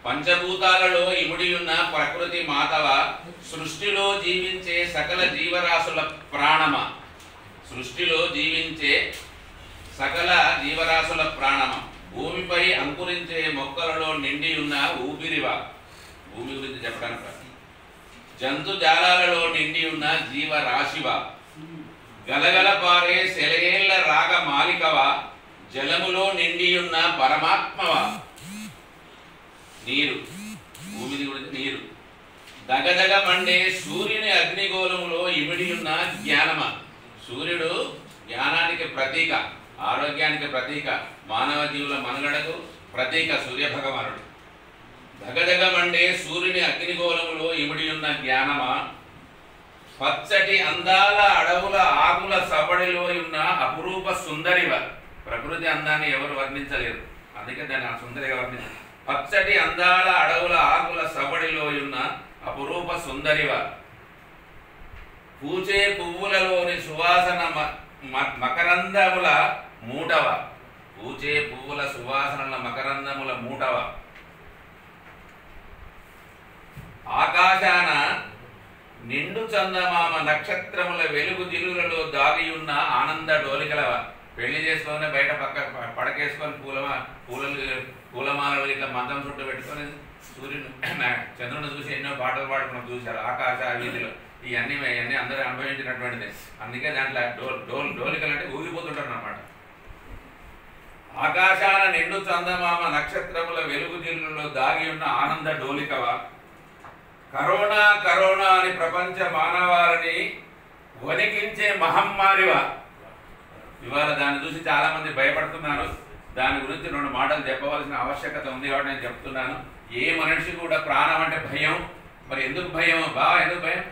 పంచభూతాలలో ఇముడి ఉన్న ప్రకృతి మాతవ సృష్టిలో జీవించే సకల జీవరాశుల ప్రాణమ సృష్టిలో జీవించే సకల జీవరాశుల ప్రాణమ భూమిపై అంకురించే మొక్కలలో నిండి ఉన్న ఊపిరివా భూమి గురించి చెప్పడానికి రా. జంతు జాలాలలో నిండి ఉన్న జీవరాశివా గలగల పారే సెలయేళ్ల రాగ మాలికవా జలములో నిండి ఉన్న పరమాత్మవా నీరు భూమిది గురించి నీరు దగదగ మండే సూర్యుని అగ్నిగోళములో ఇమిడి ఉన్న జ్ఞానమా సూర్యుడు జ్ఞానానికి ప్రతీక ఆరోగ్యానికి ప్రతీక మానవ జీవుల మనుగడకు ప్రతీక సూర్య భగవానుడు దగదగ మండే సూర్యుని అగ్నిగోళములో ఇమిడి ఉన్న జ్ఞానమా పచ్చటి అందాల అడవుల ఆకుల సవడిలో ఉన్న అపురూప సుందరివ ప్రకృతి అందాన్ని ఎవరు వర్ణించలేరు అందుకే దాన్ని ఆ సుందరిగా వర్ణించారు పచ్చటి అందాల అడవుల ఆకుల సవడిలో ఉన్న అపురూప సుందరివ పూచే పువ్వులలోని సువాసన మ- మ- మకరందముల మూటవ పూచే పువ్వుల సువాసనల మకరందముల మూటవ ఆకాశాన నిండు చందమామ నక్షత్రముల వెలుగు జిలులలో దాగి ఉన్న ఆనంద డోలికలవ పెళ్లి చేసుకొని బయట పక్క ప- పడకేసుకొని పూలమా పూలలు పూలమాలలు ఇట్లా మంచం చుట్టూ పెట్టుకొని సూర్యుని చంద్రుని చూసి ఎన్నో పాటలు పాడుకున్నాం చూశారు ఆకాశ వీధిలో ఇవన్నీ ఇవన్నీ అందరూ అనుభవించినటువంటిది అందుకే దాంట్లో డోల్ డోల్ డోలికలు అంటే ఊగిపోతుంటారు అన్నమాట ఆకాశాన నిండు చందమామ నక్షత్రముల వెలుగు జిల్లులో దాగి ఉన్న ఆనంద డోలికవా కరోనా కరోనా అని ప్రపంచ మానవాళిని వణికించే మహమ్మారివా ఇవాళ దాన్ని చూసి చాలా మంది భయపడుతున్నారు దాని గురించి రెండు మాటలు చెప్పవలసిన ఆవశ్యకత ఉంది కాబట్టి నేను చెప్తున్నాను ఏ మనిషి కూడా ప్రాణం అంటే భయం మరి ఎందుకు భయం బాగా ఎందుకు భయం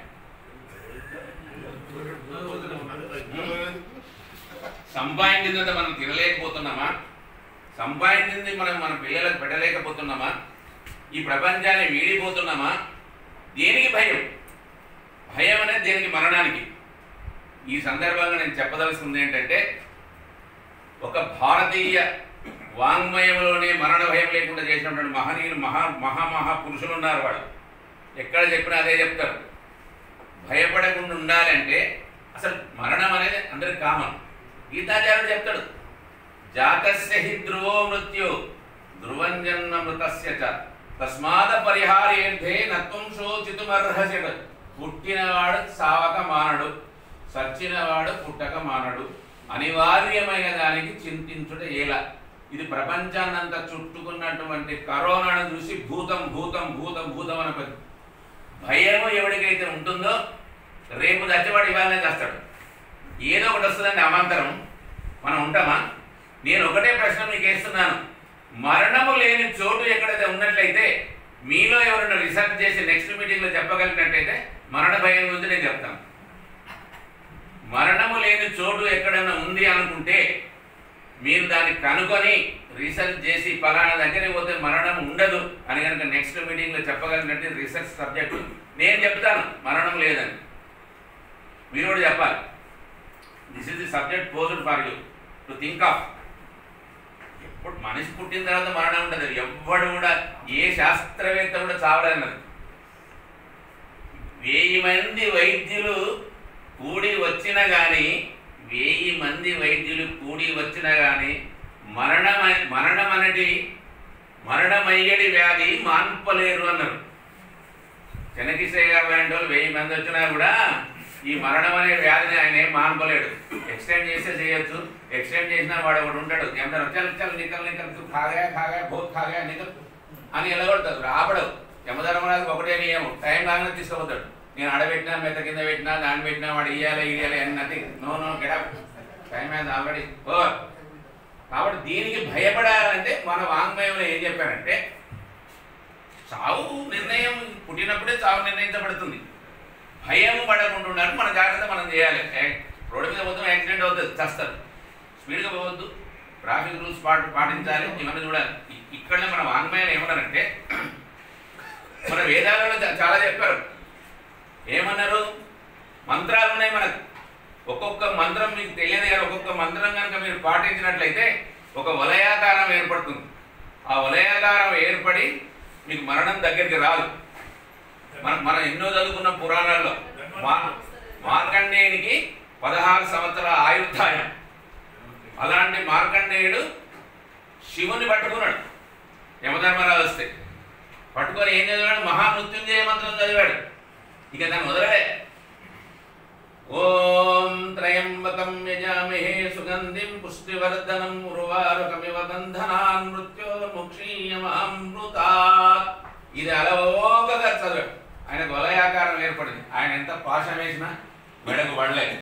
సంపాదించిందంతా మనం తినలేకపోతున్నామా సంపాదించింది మనం మన పిల్లలకు పెట్టలేకపోతున్నామా ఈ ప్రపంచాన్ని వీడిపోతున్నామా దేనికి భయం భయం అనేది దేనికి మరణానికి ఈ సందర్భంగా నేను చెప్పదలసింది ఏంటంటే ఒక భారతీయ వాంగ్మయంలోనే మరణ భయం లేకుండా చేసినటువంటి మహనీయులు మహా మహామహా పురుషులు ఉన్నారు వాళ్ళు ఎక్కడ చెప్పినా అదే చెప్తారు భయపడకుండా ఉండాలంటే అసలు మరణం అనేది అందరికి కామన్ గీతాచార్యుడు చెప్తాడు జాతస్య హి ధ్రువో మృత్యు ధ్రువం జన్మ మృతస్య చ తస్మాద పరిహారేర్థే నత్వం శోచితుమర్హసి పుట్టినవాడు సావక మానడు సచ్చినవాడు పుట్టక మానడు అనివార్యమైన దానికి చింతించుట ఎలా ఇది ప్రపంచాన్నంతా చుట్టుకున్నటువంటి కరోనాను చూసి భూతం భూతం భూతం భూతం అని పది భయము ఎవరికైతే ఉంటుందో రేపు చచ్చేవాడు ఇవాళనే చేస్తాడు ఏదో ఒకటి వస్తుందండి అమంతరం మనం ఉంటామా నేను ఒకటే ప్రశ్న మీకు వేస్తున్నాను మరణము లేని చోటు ఎక్కడైతే ఉన్నట్లయితే మీలో ఎవరైనా రీసెర్చ్ చేసి నెక్స్ట్ మీటింగ్లో చెప్పగలిగినట్టయితే మరణ భయం గురించి నేను చెప్తాను మరణము లేని చోటు ఎక్కడైనా ఉంది అనుకుంటే మీరు దాన్ని కనుకొని రీసెర్చ్ చేసి పలానా దగ్గరికి పోతే మరణం ఉండదు అని కనుక నెక్స్ట్ మీటింగ్లో చెప్పగలిగినట్టు రీసెర్చ్ సబ్జెక్ట్ నేను చెప్తాను మరణం లేదని మీరు కూడా చెప్పాలి this is the subject posed for you to think of ఎప్పుడు మనిషి పుట్టిన తర్వాత మరణం ఉండదు ఎవ్వడు కూడా ఏ శాస్త్రవేత్త కూడా చావడన్నది వెయ్యి మంది వైద్యులు కూడి వచ్చినా కానీ వెయ్యి మంది వైద్యులు కూడి వచ్చినా కానీ మరణమ మరణం అనేది మరణమయ్యడి వ్యాధి మాన్పలేరు అన్నారు చెనకిసయ్య గారు లాంటి వాళ్ళు వెయ్యి మంది వచ్చినా కూడా ఈ మరణం అనే వ్యాధిని ఆయన ఏం మానుకోలేడు ఎక్స్టెండ్ చేస్తే చేయొచ్చు ఎక్స్టెండ్ చేసినా వాడు ఒకడు ఉంటాడు ఏమంటారు చల్ చల్ నికల్ నికల్ తు ఖాగా ఖాగా భూత్ ఖాగా నికల్ అని ఎలగొడతాడు రాబడవు యమధర్మరాజుకి ఒకటే నియమం టైం లాగానే తీసుకుపోతాడు నేను అడబెట్టినా మెత్త కింద పెట్టినా దాన్ని పెట్టినా వాడు ఇయ్యాలి ఇయ్యాలి అని nothing no no get up time has already over కాబట్టి దీనికి భయపడాలంటే మన వాంగ్మయంలో ఏం చెప్పారంటే చావు నిర్ణయం పుట్టినప్పుడే చావు నిర్ణయించబడుతుంది భయం పడకుండా ఉండాలి మన జాగ్రత్త మనం చేయాలి ఏ- రోడ్డు మీద మొత్తం యాక్సిడెంట్ అవుతుంది చస్తారు స్పీడ్గా పోవద్దు ట్రాఫిక్ రూల్స్ పాటి పాటించాలి ఇవన్నీ చూడాలి ఇ- ఇక్కడనే మన వాంగ్మయాలు ఏమన్నారంటే మన వేదాలలో చా- చాలా చెప్పారు ఏమన్నారు మంత్రాలు ఉన్నాయి మనకు ఒక్కొక్క మంత్రం మీకు తెలియదు కానీ ఒక్కొక్క మంత్రం కనుక మీరు పాటించినట్లయితే ఒక వలయాకారం ఏర్పడుతుంది ఆ వలయాకారం ఏర్పడి మీకు మరణం దగ్గరికి రాదు మనం మనం ఎన్నో చదువుకున్న పురాణాల్లో మా- మార్కండేయునికి పదహారు సంవత్సరాల ఆయుర్దాయం అలాంటి మార్కండేయుడు శివుని పట్టుకున్నాడు యమధర్మరాజు వస్తే పట్టుకొని ఏం చదివాడు మహామృత్యుంజయ మంత్రం చదివాడు ఇక దాన్ని వదలడే ఓం త్రయంబకం యజామహే సుగంధిం పుష్టివర్ధనం ఉర్వారుకమివ బంధనాన్ మృత్యోర్ముక్షీయమామృతాత్ ఇది అలవోకగా చదివాడు ఆయనకు వలయాకారం ఏర్పడింది ఆయన ఎంత పాశం వేసినా మెడకు పడలేదు